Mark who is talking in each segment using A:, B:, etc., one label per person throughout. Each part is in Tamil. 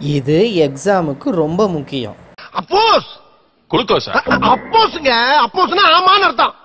A: இது எக்ஸாமுக்கு ரொம்ப முக்கியம்
B: அப்போஸ்
C: குளுக்கோஸா
B: அப்போஸ்ங்க அப்போஸ்னா ஆமான்னு அர்த்தம்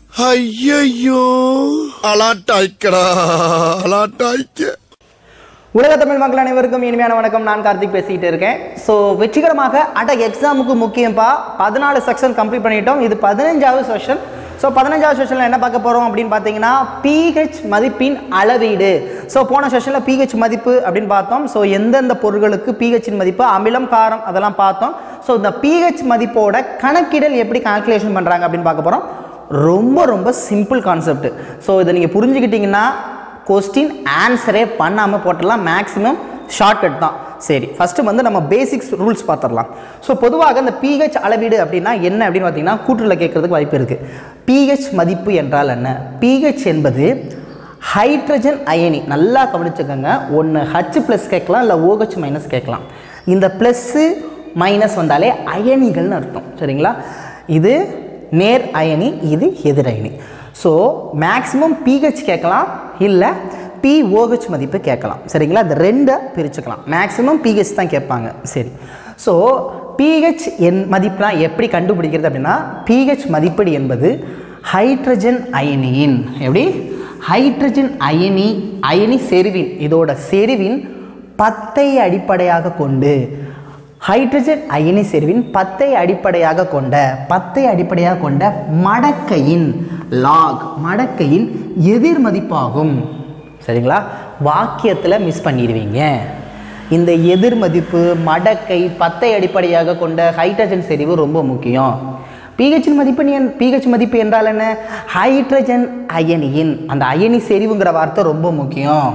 D: ஐயோ அலாட்டாய்க்கடா அலாட்டாய்க்க
E: உலக தமிழ் மக்கள் அனைவருக்கும் இனிமையான வணக்கம் நான் கார்த்திக் பேசிக்கிட்டு இருக்கேன் ஸோ வெற்றிகரமாக அட எக்ஸாமுக்கு முக்கியம்ப்பா பதினாலு செக்ஷன் கம்ப்ளீட் பண்ணிட்டோம் இது பதினஞ்சாவது செஷன் ஸோ பதினஞ்சாவது செஷனில் என்ன பார்க்க போகிறோம் அப்படின்னு பார்த்தீங்கன்னா பிஹெச் மதிப்பின் அளவீடு ஸோ போன செஷனில் பிஹெச் மதிப்பு அப்படின்னு பார்த்தோம் ஸோ எந்தெந்த பொருட்களுக்கு பிஹெச்சின் மதிப்பு அமிலம் காரம் அதெல்லாம் பார்த்தோம் ஸோ இந்த பிஹெச் மதிப்போட கணக்கிடல் எப்படி கால்குலேஷன் பண்ணுறாங்க அப்படின்னு பார்க்க போகிறோம் ரொம்ப ரொம்ப சிம்பிள் கான்செப்ட் ஸோ இதை நீங்கள் புரிஞ்சுக்கிட்டீங்கன்னா கொஸ்டின் ஆன்சரே பண்ணாமல் போட்டுடலாம் மேக்ஸிமம் ஷார்ட்கட் தான் சரி ஃபஸ்ட்டு வந்து நம்ம பேசிக்ஸ் ரூல்ஸ் பார்த்துடலாம் ஸோ பொதுவாக இந்த பிஹெச் அளவீடு அப்படின்னா என்ன அப்படின்னு பார்த்தீங்கன்னா கூற்றுல கேட்கறதுக்கு வாய்ப்பு இருக்குது பிஹெச் மதிப்பு என்றால் என்ன பிஹெச் என்பது ஹைட்ரஜன் அயனி நல்லா கவனிச்சுக்கோங்க ஒன்று ஹச் ப்ளஸ் கேட்கலாம் இல்லை ஓஹெச் மைனஸ் கேட்கலாம் இந்த ப்ளஸ்ஸு மைனஸ் வந்தாலே அயனிகள்னு அர்த்தம் சரிங்களா இது நேர் அயனி இது எதிர் அயனி ஸோ மேக்ஸிமம் பிஹெச் கேட்கலாம் இல்லை பிஓஹெச் மதிப்பு கேட்கலாம் சரிங்களா இந்த ரெண்டை பிரிச்சுக்கலாம் மேக்ஸிமம் பிஹெச் தான் கேட்பாங்க சரி ஸோ பிஹெச் என் மதிப்புலாம் எப்படி கண்டுபிடிக்கிறது அப்படின்னா பிஹெச் மதிப்பீடு என்பது ஹைட்ரஜன் அயனியின் எப்படி ஹைட்ரஜன் அயனி அயனி செறிவின் இதோட செறிவின் பத்தை அடிப்படையாக கொண்டு ஹைட்ரஜன் அயனி செறிவின் பத்தை அடிப்படையாக கொண்ட பத்தை அடிப்படையாக கொண்ட மடக்கையின் லாக் மடக்கையின் எதிர் மதிப்பாகும் சரிங்களா வாக்கியத்தில் மிஸ் பண்ணிடுவீங்க இந்த எதிர் மதிப்பு மடக்கை பத்தை அடிப்படையாக கொண்ட ஹைட்ரஜன் செறிவு ரொம்ப முக்கியம் பிஹெச்சின் மதிப்பு நீ பிஹெச் மதிப்பு என்றால் என்ன ஹைட்ரஜன் அயனியின் அந்த அயனி செறிவுங்கிற வார்த்தை ரொம்ப முக்கியம்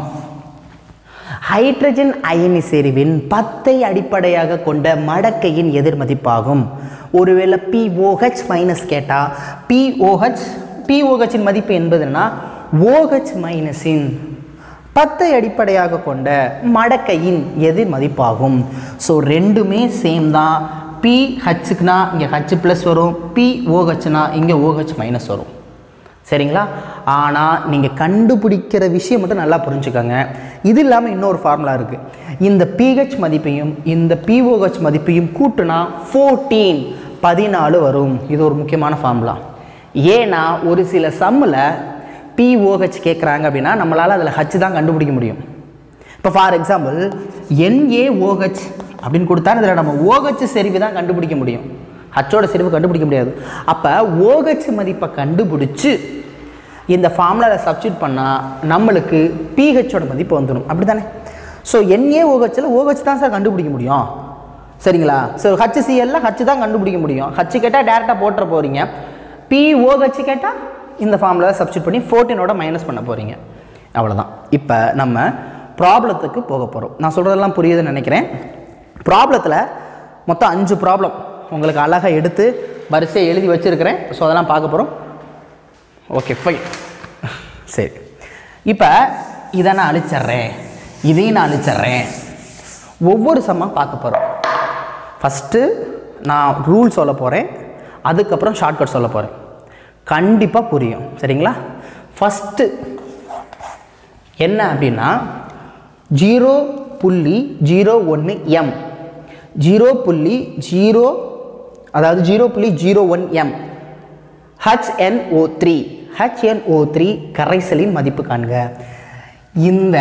E: ஹைட்ரஜன் அயனி செறிவின் பத்தை அடிப்படையாக கொண்ட மடக்கையின் எதிர்மதிப்பாகும் ஒருவேளை பிஓஹெச் மைனஸ் கேட்டால் பிஓஹெச் பிஓஹெச்சின் மதிப்பு என்பதுன்னா ஓஹெச் மைனஸின் பத்தை அடிப்படையாக கொண்ட மடக்கையின் எதிர் மதிப்பாகும் ஸோ ரெண்டுமே சேம் தான் பி ஹச்சுக்குனா இங்கே ஹச் ப்ளஸ் வரும் பி ஓஹெச்னா இங்கே ஓஹெச் மைனஸ் வரும் சரிங்களா ஆனால் நீங்கள் கண்டுபிடிக்கிற விஷயம் மட்டும் நல்லா புரிஞ்சுக்கோங்க இது இல்லாமல் இன்னொரு ஃபார்முலா இருக்குது இந்த பிஹெச் மதிப்பையும் இந்த பிஓஹெச் மதிப்பையும் கூட்டுனா ஃபோர்டீன் பதினாலு வரும் இது ஒரு முக்கியமான ஃபார்முலா ஏன்னா ஒரு சில சம்மில் பிஓஹெச் கேட்குறாங்க அப்படின்னா நம்மளால் அதில் ஹச் தான் கண்டுபிடிக்க முடியும் இப்போ ஃபார் எக்ஸாம்பிள் என்ஏஓஹெச் அப்படின்னு கொடுத்தா இதில் நம்ம ஓஹெச் செறிவு தான் கண்டுபிடிக்க முடியும் ஹச்சோட செறிவு கண்டுபிடிக்க முடியாது அப்போ ஓஹெச் மதிப்பை கண்டுபிடிச்சு இந்த ஃபார்முலாவில் சப்ஸ்டியூட் பண்ணால் நம்மளுக்கு பிஹெச்சோட மதிப்பு வந்துடும் அப்படி தானே ஸோ என்ஏஓஹெச்சில் ஓஹெச் தான் சார் கண்டுபிடிக்க முடியும் சரிங்களா ஸோ ஹச்சிசிஎல்ல ஹச் தான் கண்டுபிடிக்க முடியும் ஹச் கேட்டால் டேரெக்டாக போட்டுற போகிறீங்க பிஓஹெச் கேட்டால் இந்த ஃபார்முலாவில் சப்ஸ்டியூட் பண்ணி ஃபோர்டீனோட மைனஸ் பண்ண போகிறீங்க அவ்வளோதான் இப்போ நம்ம ப்ராப்ளத்துக்கு போக போகிறோம் நான் சொல்கிறதெல்லாம் புரியுதுன்னு நினைக்கிறேன் ப்ராப்ளத்தில் மொத்தம் அஞ்சு ப்ராப்ளம் உங்களுக்கு அழகாக எடுத்து வரிசையை எழுதி வச்சுருக்கிறேன் ஸோ அதெல்லாம் பார்க்க போகிறோம் ஓகே ஃபைன் சரி இப்போ இதை நான் அழிச்சிட்றேன் இதையும் நான் அழிச்சிட்றேன் ஒவ்வொரு சம்மாக பார்க்க போகிறோம் ஃபஸ்ட்டு நான் ரூல் சொல்ல போகிறேன் அதுக்கப்புறம் ஷார்ட்கட் சொல்ல போகிறேன் கண்டிப்பாக புரியும் சரிங்களா ஃபஸ்ட்டு என்ன அப்படின்னா ஜீரோ புள்ளி ஜீரோ ஒன்று எம் ஜீரோ புள்ளி ஜீரோ அதாவது ஜீரோ புள்ளி zero one M HNO three HNO three கரைசலின் மதிப்பு காண்க இந்த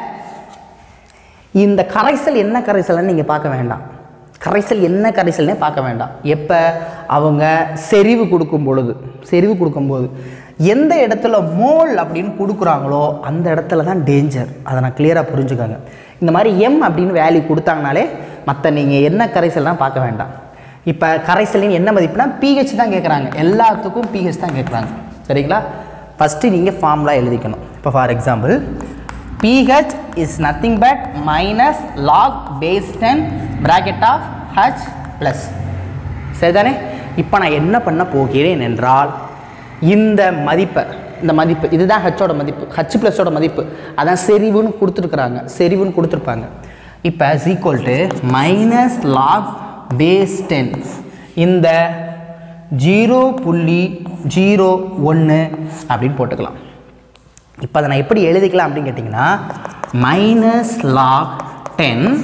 E: இந்த கரைசல் என்ன கரைசல்னு நீங்கள் பார்க்க வேண்டாம் கரைசல் என்ன கரைசல்னே பார்க்க வேண்டாம் எப்போ அவங்க செறிவு கொடுக்கும் பொழுது செறிவு கொடுக்கும்போது எந்த இடத்துல மோல் அப்படின்னு கொடுக்குறாங்களோ அந்த இடத்துல தான் டேஞ்சர் அதை நான் கிளியராக புரிஞ்சுக்கோங்க இந்த மாதிரி எம் அப்படின்னு வேல்யூ கொடுத்தாங்கனாலே மற்ற நீங்கள் என்ன கரைசல்லாம் பார்க்க வேண்டாம் இப்போ கரைசலின் என்ன மதிப்புனா பிஹெச் தான் கேட்குறாங்க எல்லாத்துக்கும் பிஹெச் தான் கேட்குறாங்க சரிங்களா ஃபஸ்ட்டு நீங்கள் ஃபார்முலா எழுதிக்கணும் இப்போ for example pH is nothing but minus log base 10 bracket of H plus சரிதானே இப்போ நான் என்ன பண்ண போகிறேன் என்றால் இந்த மதிப்பை இந்த மதிப்பு இதுதான் ஹச்சோட மதிப்பு ஹச் ப்ளஸோட மதிப்பு அதான் செறிவுன்னு கொடுத்துருக்குறாங்க செறிவுன்னு கொடுத்துருப்பாங்க இப்போ is equal to minus log base ten இந்த ஜீரோ புள்ளி ஜீரோ ஒன்று அப்படின்னு போட்டுக்கலாம் இப்போ அதை நான் எப்படி எழுதிக்கலாம் அப்படின்னு கேட்டிங்கன்னா மைனஸ் லாக் டென்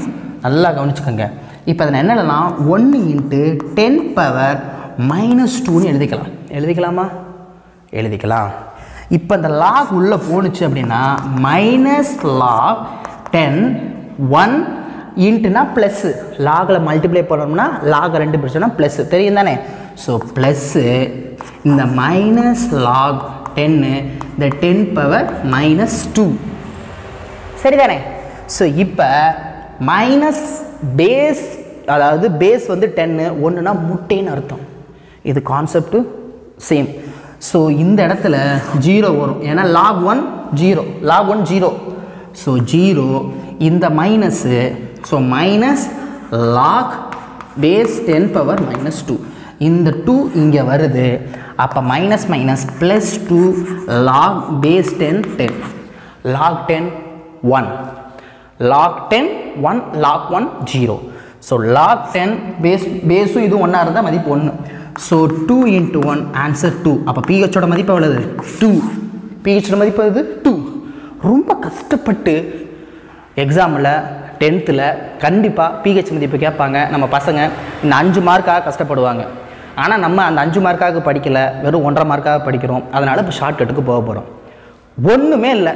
E: நல்லா கவனிச்சுக்கோங்க இப்போ அதை என்ன எழுதலாம் ஒன்று இன்ட்டு டென் பவர் மைனஸ் டூன்னு எழுதிக்கலாம் எழுதிக்கலாமா எழுதிக்கலாம் இப்போ இந்த லாக் உள்ளே போணுச்சு அப்படின்னா மைனஸ் லாக் டென் ஒன் இன்ட்டுனா ப்ளஸ்ஸு லாகில் மல்டிப்ளை பண்ணோம்னா லாக் ரெண்டு பிரிச்சோம்னா ப்ளஸ்ஸு தெரியும் தானே ஸோ ப்ளஸ்ஸு இந்த மைனஸ் லாக் டென்னு இந்த டென் பவர் மைனஸ் டூ சரிதானே ஸோ இப்போ மைனஸ் பேஸ் அதாவது பேஸ் வந்து டென்னு ஒன்றுனா முட்டைன்னு அர்த்தம் இது கான்செப்ட்டு சேம் ஸோ இந்த இடத்துல ஜீரோ வரும் ஏன்னா log one zero log one zero so zero இந்த minus so minus log base ten power minus two இந்த டூ இங்கே வருது அப்போ minus minus plus two log base ten ten log ten one log ten one log one zero so log ten base பேஸும் இது ஒன்றா இருந்தால் மதிப்பு ஒன்று so two into one answer two அப்போ பிஹெச்சோட மதிப்பு எவ்வளவு டூ பிஹெச்சோட மதிப்பு இது டூ ரொம்ப கஷ்டப்பட்டு எக்ஸாமில் டென்த்தில் கண்டிப்பாக பிஹெச் மதிப்பு கேட்பாங்க நம்ம பசங்க இந்த அஞ்சு மார்க்காக கஷ்டப்படுவாங்க ஆனால் நம்ம அந்த அஞ்சு மார்க்காக படிக்கலை வெறும் ஒன்றரை மார்க்காக படிக்கிறோம் அதனால் இப்போ ஷார்ட்கட்டுக்கு போக போகிறோம் ஒன்றுமே இல்லை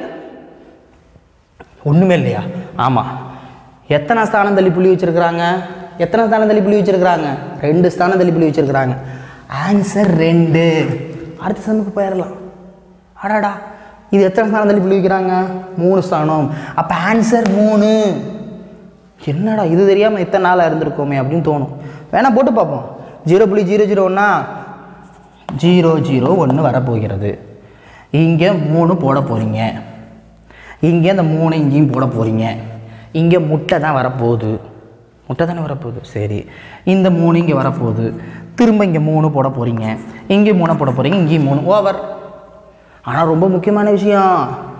E: ஒன்றுமே இல்லையா ஆமாம் எத்தனை ஸ்தானம் தள்ளி புள்ளி வச்சுருக்குறாங்க எத்தனை ஸ்தானம் தள்ளி புள்ளி வச்சுருக்குறாங்க ரெண்டு ஸ்தானம் தள்ளி புள்ளி வச்சுருக்குறாங்க ஆன்சர் ரெண்டு அடுத்த சமுக்கு போயிடலாம் அடாடா இது எத்தனை ஸ்தானம் தள்ளி புள்ளி வைக்கிறாங்க மூணு ஸ்தானம் அப்போ ஆன்சர் மூணு என்னடா இது தெரியாமல் இத்தனை நாளாக இருந்திருக்கோமே அப்படின்னு தோணும் வேணா போட்டு பார்ப்போம் ஜீரோ புள்ளி ஜீரோ ஜீரோ ஒன்றா ஜீரோ ஜீரோ ஒன்று வரப்போகிறது இங்கே மூணு போட போகிறீங்க இங்கே அந்த மூணு இங்கேயும் போட போகிறீங்க இங்கே முட்டை தான் வரப்போகுது முட்டை தானே வரப்போகுது சரி இந்த மூணு இங்கே வரப்போகுது திரும்ப இங்கே மூணு போட போகிறீங்க இங்கே மூணு போட போகிறீங்க இங்கேயும் மூணு ஓவர் ஆனால் ரொம்ப முக்கியமான விஷயம்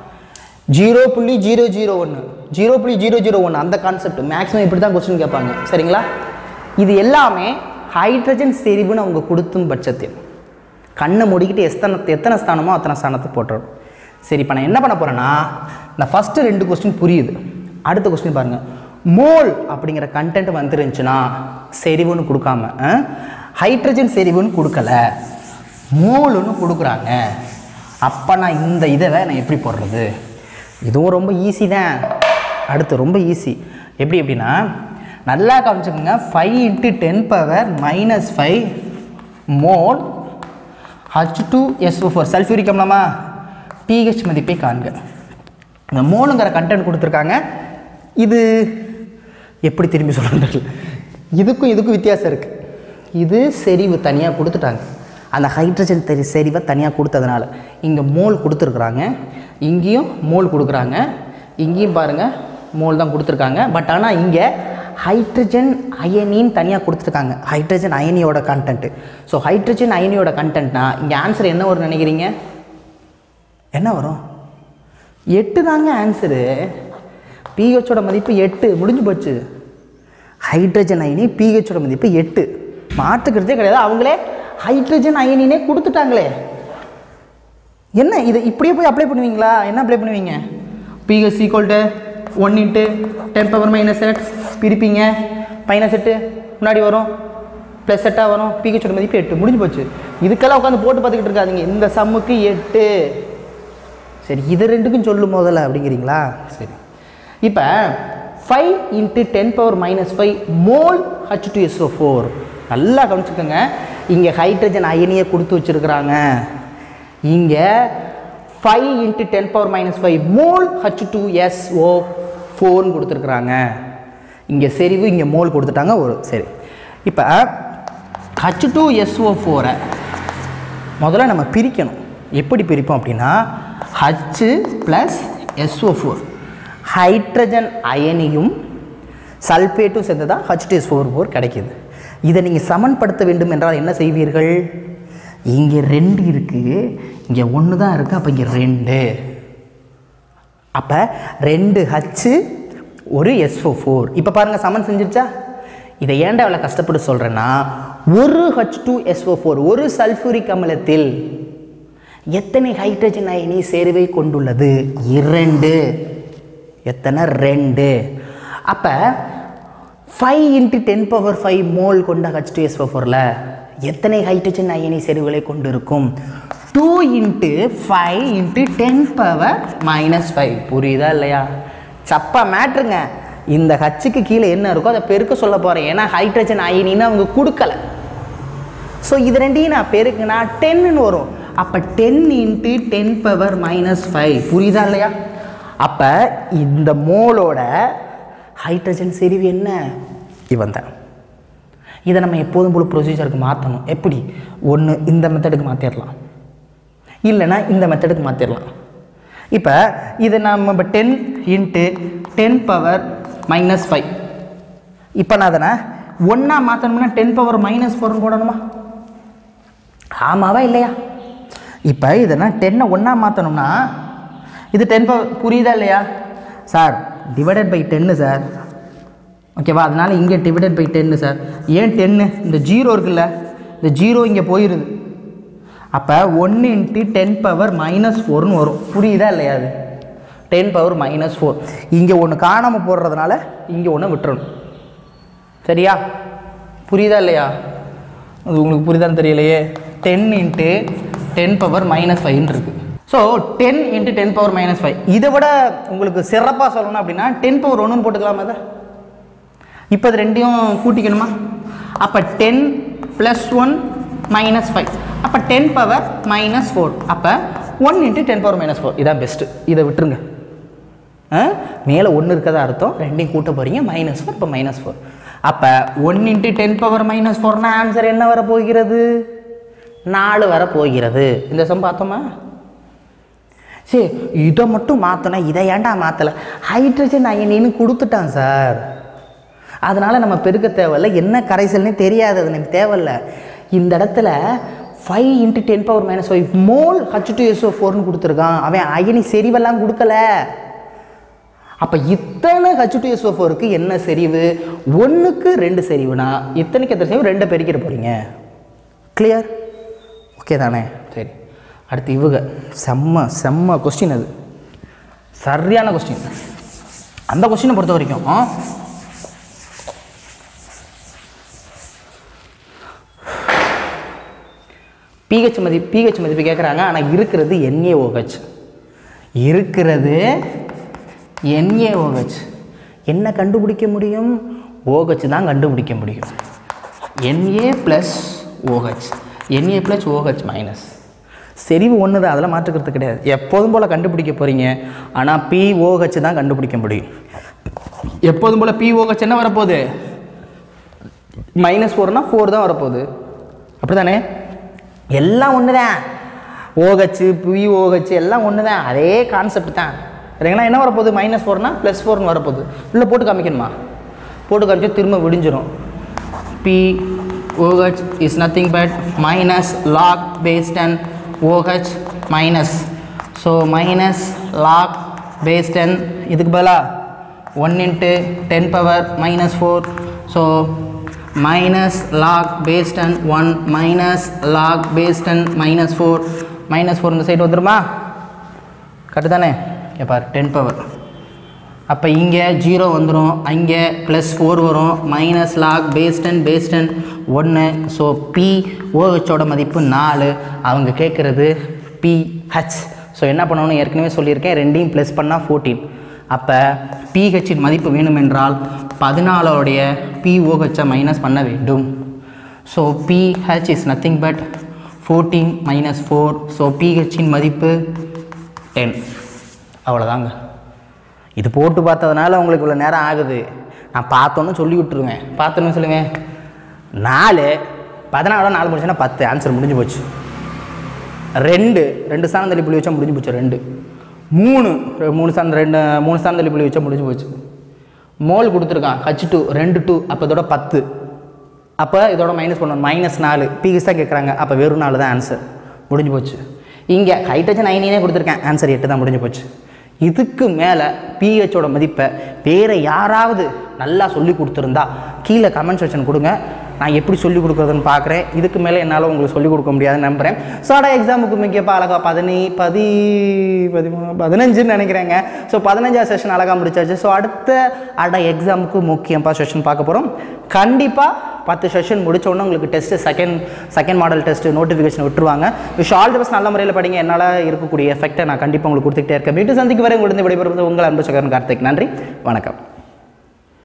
E: ஜீரோ புள்ளி ஜீரோ ஜீரோ ஒன்று ஜீரோ புள்ளி ஜீரோ ஜீரோ ஒன்று அந்த கான்செப்ட் மேக்ஸிமம் இப்படி தான் கொஸ்டின் கேட்பாங்க சரிங்களா இது எல்லாமே ஹைட்ரஜன் செறிவுன்னு அவங்க கொடுத்தும் பட்சத்தில் கண்ணை மூடிக்கிட்டு எத்தனை எத்தனை ஸ்தானமோ அத்தனை ஸ்தானத்தை போட்டுரும் சரி இப்போ நான் என்ன பண்ண போகிறேன்னா இந்த ஃபஸ்ட்டு ரெண்டு கொஸ்டின் புரியுது அடுத்த கொஸ்டின் பாருங்கள் மோல் அப்படிங்கிற கண்டென்ட் வந்துருந்துச்சுன்னா செறிவுன்னு கொடுக்காம ஹைட்ரஜன் செறிவுன்னு கொடுக்கல மோலுன்னு கொடுக்குறாங்க அப்போ நான் இந்த இதை நான் எப்படி போடுறது இதுவும் ரொம்ப ஈஸி தான் அடுத்து ரொம்ப ஈஸி எப்படி எப்படின்னா நல்லா கவனிச்சுக்கோங்க five into ten power minus five mole H two SO four sulphuric அம்லமா பிஹெச் மதிப்பை காண்க இந்த மோலுங்கிற கண்டென்ட் கொடுத்துருக்காங்க இது எப்படி திரும்பி சொல்கிறது இதுக்கும் இதுக்கும் வித்தியாசம் இருக்குது இது செறிவு தனியாக கொடுத்துட்டாங்க அந்த ஹைட்ரஜன் தெரி செறிவை தனியாக கொடுத்ததுனால இங்கே மோல் கொடுத்துருக்குறாங்க இங்கேயும் மோல் கொடுக்குறாங்க இங்கேயும் பாருங்கள் மோல் தான் கொடுத்துருக்காங்க பட் ஆனால் இங்கே ஹைட்ரஜன் அயனின்னு தனியாக கொடுத்துருக்காங்க ஹைட்ரஜன் அயனியோட கண்டென்ட்டு ஸோ ஹைட்ரஜன் அயனியோட கண்டென்ட்னா இங்கே ஆன்சர் என்ன வரும் நினைக்கிறீங்க என்ன வரும் எட்டு தாங்க ஆன்சரு பிஹெச்சோட மதிப்பு எட்டு முடிஞ்சு போச்சு ஹைட்ரஜன் அயனி பிஹெச்சோட மதிப்பு எட்டு மாற்றுக்கிறதே கிடையாது அவங்களே ஹைட்ரஜன் அயனினே கொடுத்துட்டாங்களே என்ன இது இப்படியே போய் அப்ளை பண்ணுவீங்களா என்ன அப்ளை பண்ணுவீங்க pH equal to one into ten power minus X பிரிப்பீங்க மைனஸ் எட்டு முன்னாடி வரும் ப்ளஸ் எட்டாக வரும் பிஹெச்சோட மதிப்பு எட்டு முடிஞ்சு போச்சு இதுக்கெல்லாம் உட்காந்து போட்டு பார்த்துக்கிட்டு இருக்காதீங்க இந்த சம்முக்கு எட்டு சரி இது ரெண்டுக்கும் சொல்லும் முதல்ல அப்படிங்கிறீங்களா சரி இப்போ five into ten power minus five mole H two SO four நல்லா கவனிச்சுக்கோங்க இங்கே ஹைட்ரஜன் அயனியை கொடுத்து வச்சுருக்குறாங்க இங்கே five into ten power minus five mole H two SO ஃபோர்னு கொடுத்துருக்குறாங்க இங்கே செறிவு இங்கே மோல் கொடுத்துட்டாங்க ஒரு சரி இப்போ ஹச் டூ எஸ்ஓ ஃபோரை முதல்ல நம்ம பிரிக்கணும் எப்படி பிரிப்போம் அப்படின்னா H plus SO four hydrogen அயனியும் சல்பேட்டும் சேர்ந்து தான் H two S four four கிடைக்கிது இதை நீங்கள் சமன்படுத்த வேண்டும் என்றால் என்ன செய்வீர்கள் இங்கே ரெண்டு இருக்குது இங்கே ஒன்று தான் இருக்குது அப்போ இங்கே ரெண்டு அப்போ ரெண்டு ஹச்சு ஒரு எஸ்ஓ ஃபோர் இப்போ பாருங்கள் சமன் செஞ்சிருச்சா இதை ஏன்டா அவ்வளோ கஷ்டப்பட்டு சொல்கிறேன்னா ஒரு ஹச் டூ எஸ்ஓ ஃபோர் ஒரு சல்ஃபூரிக் அமிலத்தில் எத்தனை ஹைட்ரஜன் அயனி சேர்வை கொண்டுள்ளது இரண்டு எத்தனை ரெண்டு அப்போ five into ten power five mole கொண்ட ஹச் டூ எஸ் ஃபோரில் எத்தனை ஹைட்ரஜன் அயனி செறிவுகளை கொண்டு இருக்கும் two into five into ten power minus five புரியுதா இல்லையா சப்பா மேட்ருங்க இந்த ஹச்சுக்கு கீழே என்ன இருக்கோ அதை பெருக்க சொல்ல போகிறேன் ஏன்னா ஹைட்ரஜன் அயனின்னு அவங்க கொடுக்கல ஸோ இது ரெண்டையும் நான் பெருக்குனா டென்னு வரும் அப்போ ten into ten power minus five புரியுதா இல்லையா அப்போ இந்த மோலோட ஹைட்ரஜன் செறிவு என்ன இவன் தான் இதை நம்ம எப்போதும் போல ப்ரொசீஜருக்கு மாற்றணும் எப்படி ஒன்று இந்த மெத்தடுக்கு மாற்றிடலாம் இல்லைன்னா இந்த மெத்தடுக்கு மாற்றிடலாம் இப்போ இதை நம்ம இப்போ ten into ten power minus five இப்போ நான் அதனை ஒன்றா மாற்றணும்னா டென் பவர் மைனஸ் ஃபோர்னு போடணுமா ஆமாவா இல்லையா இப்போ இதை நான் டென்னை ஒன்றா மாற்றணும்னா இது டென் பவர் புரியுதா இல்லையா சார் டிவைடட் பை டென்னு சார் ஓகேவா அதனால் இங்கே டிவைடட் பை டென்னு சார் ஏன் டென்னு இந்த ஜீரோ இருக்குல்ல இந்த ஜீரோ இங்கே போயிடுது அப்போ ஒன்று இன்ட்டு டென் பவர் மைனஸ் ஃபோர்னு வரும் புரியுதா இல்லையா அது டென் பவர் மைனஸ் ஃபோர் இங்கே ஒன்று காணாமல் போடுறதுனால இங்கே ஒன்று விட்டுறணும் சரியா புரியுதா இல்லையா அது உங்களுக்கு புரியுதான்னு தெரியலையே ten into ten power minus ஃபைவ்னு இருக்குது so ten into ten power minus five இதை விட உங்களுக்கு சிறப்பாக சொல்லணும் அப்படின்னா டென் பவர் ஒன்றுன்னு போட்டுக்கலாமா அதை இப்போ இது ரெண்டையும் கூட்டிக்கணுமா அப்போ ten plus one minus five அப்போ டென் பவர் மைனஸ் ஃபோர் அப்போ one into ten power minus four இதான் பெஸ்ட்டு இதை விட்டுருங்க ஆ? மேலே ஒன்று இருக்கதா அர்த்தம் ரெண்டையும் கூட்ட போகிறீங்க மைனஸ் ஃபோர் இப்போ மைனஸ் ஃபோர் அப்போ one into ten power minus ஃபோர்னா ஆன்சர் என்ன வர போகிறது நாலு வர போகிறது இந்த சம் பார்த்தோமா சரி இதை மட்டும் மாற்றினா இதை ஏன்டா மாற்றலை ஹைட்ரஜன் அயனின்னு கொடுத்துட்டான் சார் அதனால் நம்ம பெருக்க தேவையில்ல என்ன கரைசல்னே தெரியாது அது எனக்கு தேவையில்ல இந்த இடத்துல five into ten power minus five mole H two SO ஃபோர்னு கொடுத்துருக்கான் அவன் அயனி செறிவெல்லாம் கொடுக்கல அப்போ இத்தனை ஹச் டூ எஸ்ஓ ஃபோருக்கு என்ன செறிவு ஒன்றுக்கு ரெண்டு செறிவுனா இத்தனைக்கு எத்தனை செறிவு ரெண்டை பெருக்கிட போகிறீங்க கிளியர் ஓகே தானே சரி அடுத்து இவங்க செம்ம செம்ம கொஸ்டின் அது சரியான கொஸ்டின் அந்த கொஸ்டினை பொறுத்த வரைக்கும் பிஹெச் மதிப்பு பிஹெச் மதிப்பு கேட்குறாங்க ஆனால் இருக்கிறது என்ஏஓஹெச் இருக்கிறது என்ஏஓஹெச் என்ன கண்டுபிடிக்க முடியும் ஓஹெச் தான் கண்டுபிடிக்க முடியும் NA plus OH NA plus OH minus செறிவு ஒன்று தான் அதெல்லாம் மாற்றுக்கிறது கிடையாது எப்போதும் போல் கண்டுபிடிக்க போகிறீங்க ஆனால் பிஓஹெச் தான் கண்டுபிடிக்க முடியும் எப்போதும் போல் பிஓஹெச் என்ன வரப்போகுது மைனஸ் ஃபோர்னா ஃபோர் தான் வரப்போகுது அப்படி தானே எல்லாம் ஒன்று தான் ஓஹெச்சு பிஓஹெச் எல்லாம் ஒன்று தான் அதே கான்செப்ட் தான் சரிங்களா என்ன வரப்போகுது மைனஸ் ஃபோர்னா ப்ளஸ் ஃபோர்னு வரப்போகுது இல்லை போட்டு காமிக்கணுமா போட்டு காமிச்சா திரும்ப விடிஞ்சிரும் p OH is nothing but minus log base 10 OH minus so minus log base 10 இதுக்கு பதிலா 1 into 10 power minus 4 so minus log base 10 1 minus log base 10 minus 4 minus 4 இந்த சைடு வந்துருமா கரெக்டு தானே எப்பா டென் பவர் அப்போ இங்கே ஜீரோ வந்துடும் அங்கே ப்ளஸ் ஃபோர் வரும் minus log base ten base ten ஒன்று ஸோ பி ஓஹெச்சோட மதிப்பு நாலு அவங்க கேட்குறது பிஹெச் ஸோ என்ன பண்ணணும்னு ஏற்கனவே சொல்லியிருக்கேன் ரெண்டையும் ப்ளஸ் பண்ணால் ஃபோர்டீன் அப்போ பிஹெச்சின் மதிப்பு வேணுமென்றால் பதினாலோடைய பிஓஹெச்சை மைனஸ் பண்ண வேண்டும் so pH is nothing but fourteen minus four so பிஹெச்சின் மதிப்பு டென் அவ்வளோதாங்க இது போட்டு பார்த்ததுனால உங்களுக்கு இவ்வளோ நேரம் ஆகுது நான் பார்த்தோன்னு சொல்லி விட்டுருவேன் பார்த்தோன்னு சொல்லுவேன் நாலு பதினாலு நாலு முடிச்சுன்னா பத்து ஆன்சர் முடிஞ்சு போச்சு ரெண்டு ரெண்டு ஸ்தானம் தள்ளி புள்ளி வச்சா முடிஞ்சு போச்சு ரெண்டு மூணு ரெ- மூணு ஸ்தானம் ரெண்டு மூணு ஸ்தானம் தள்ளி புள்ளி வச்சா முடிஞ்சு போச்சு மோல் கொடுத்துருக்கான் ஹச் டூ ரெண்டு டூ அப்போ இதோட பத்து அப்போ இதோட மைனஸ் பண்ணணும் மைனஸ் நாலு பிஎஸ் தான் கேட்குறாங்க அப்போ வெறும் நாலு தான் ஆன்சர் முடிஞ்சு போச்சு இங்கே ஹைட்ரஜன் அயனினே கொடுத்துருக்கேன் ஆன்சர் எட்டு தான் முடிஞ்சு போச்சு இதுக்கு மேலே பிஹெச்சோட மதிப்பை வேறு யாராவது நல்லா சொல்லி கொடுத்துருந்தா கீழே கமெண்ட் செக்ஷன் கொடுங்க நான் எப்படி சொல்லி கொடுக்குறதுன்னு பார்க்குறேன் இதுக்கு மேலே என்னால் உங்களுக்கு சொல்லிக் கொடுக்க முடியாதுன்னு நம்புகிறேன் ஸோ அட எக்ஸாமுக்கு முக்கியப்பா அழகா பதினி பதி பதிமூணு பதினஞ்சுன்னு நினைக்கிறேங்க ஸோ பதினஞ்சாவது செஷன் அழகாக முடிச்சாச்சு ஸோ அடுத்த அட எக்ஸாமுக்கு முக்கியப்பா செஷன் பார்க்க போகிறோம் கண்டிப்பாக பத்து செஷன் முடிச்ச உடனே உங்களுக்கு test second second model test notification விட்டுருவாங்க விஷ் ஆல் தி பெஸ்ட் நல்ல முறையில் படிங்க என்னால் இருக்கக்கூடிய எஃபெக்ட்டை நான் கண்டிப்பாக உங்களுக்கு கொடுத்துக்கிட்டே இருக்கேன் வீட்டு சந்திக்கு வரை உங்களுக்கு விடைபெறுவது உங்கள் அன்பு சகரன் கார்த்திக் நன்றி வணக்கம்